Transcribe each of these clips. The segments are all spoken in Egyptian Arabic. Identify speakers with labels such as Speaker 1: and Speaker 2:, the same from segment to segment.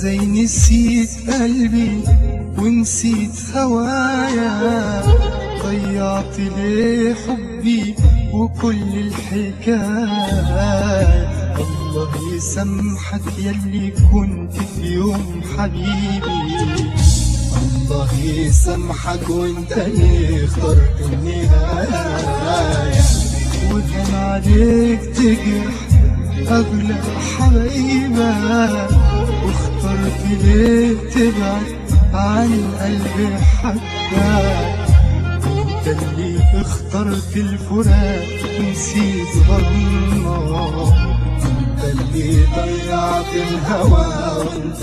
Speaker 1: ازاي نسيت قلبي ونسيت هوايا ضيعت ليه حبي وكل الحكاية الله يسامحك يلي كنت في يوم حبيبي الله يسامحك وانت اللي اخترت النهاية وكان عليك تجرح أغلى حبايبك واخترت ليه تبعد عن قلبي حبك انت اللي اخترت الفراق ونسيت غرامنا انت اللي ضيعت الهوى وانت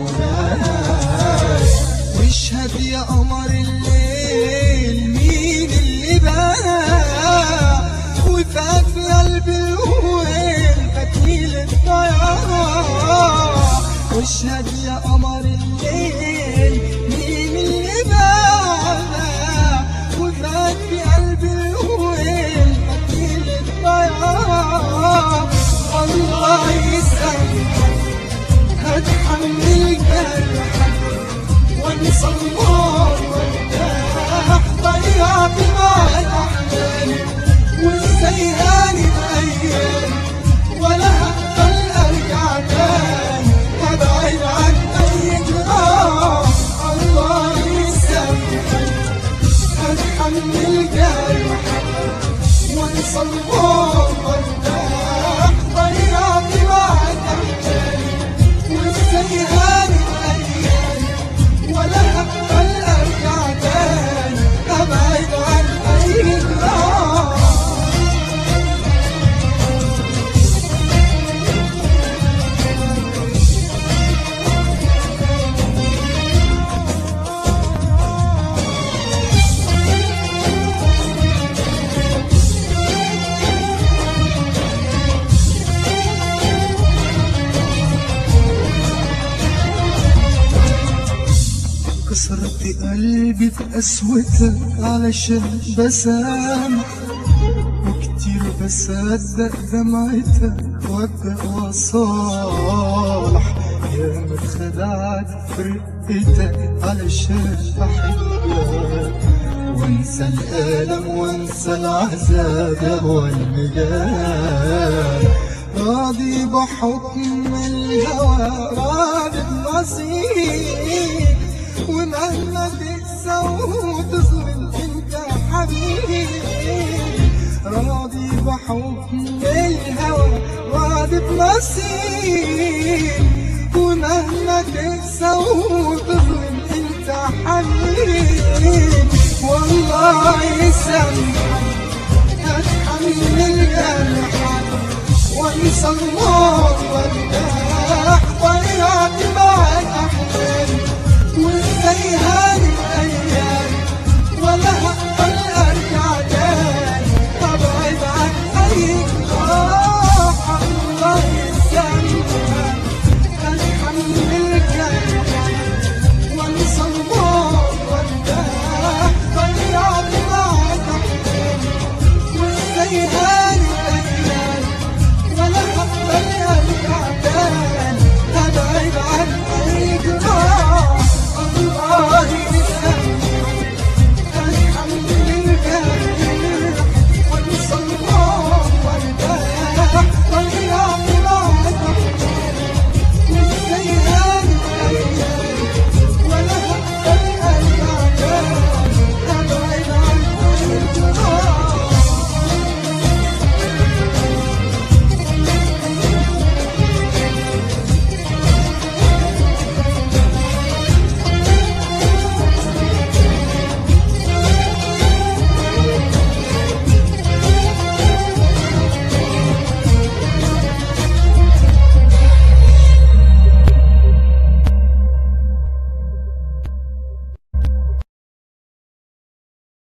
Speaker 1: مناي واشهد يا قمر الليل مين اللي باع وفات في قلبي الويل فتيل الضياع واشهد يا قمر الليل مين اللي باع وفات في قلبي الويل فتيل الضياع الله يسامحك هتحمل جرحك وانسى النار وارتاح ضيعت معاك احلامي وازاي هاني بايامي ولا هقبل ارجع تاني هبعد عن اي جراح الله يسامحك هتحمل جرحك وانسى النار وارتاح ضيعت معاك احلامي وازاي هاني ايامي ولا هقبل ارجع تاني ابعد عن اي جراح كسرت قلبي بقسوتك علشان بسامح وكتير بصدق دمعتك وابدا واصالح يا ما اتخدعت في رقتك علشان بحبك وانسى الالم وانسى العذاب والمجال راضي بحكم الهوى راضي بنصيب ومهما تقسى وتظلم انت حبيبي راضي بحكم الهوى راضي بنصيب ومهما تقسى وتظلم انت حبيبي والله يسامحك هتحمل جرحك وانسى النار وارتاح ضيعت معاك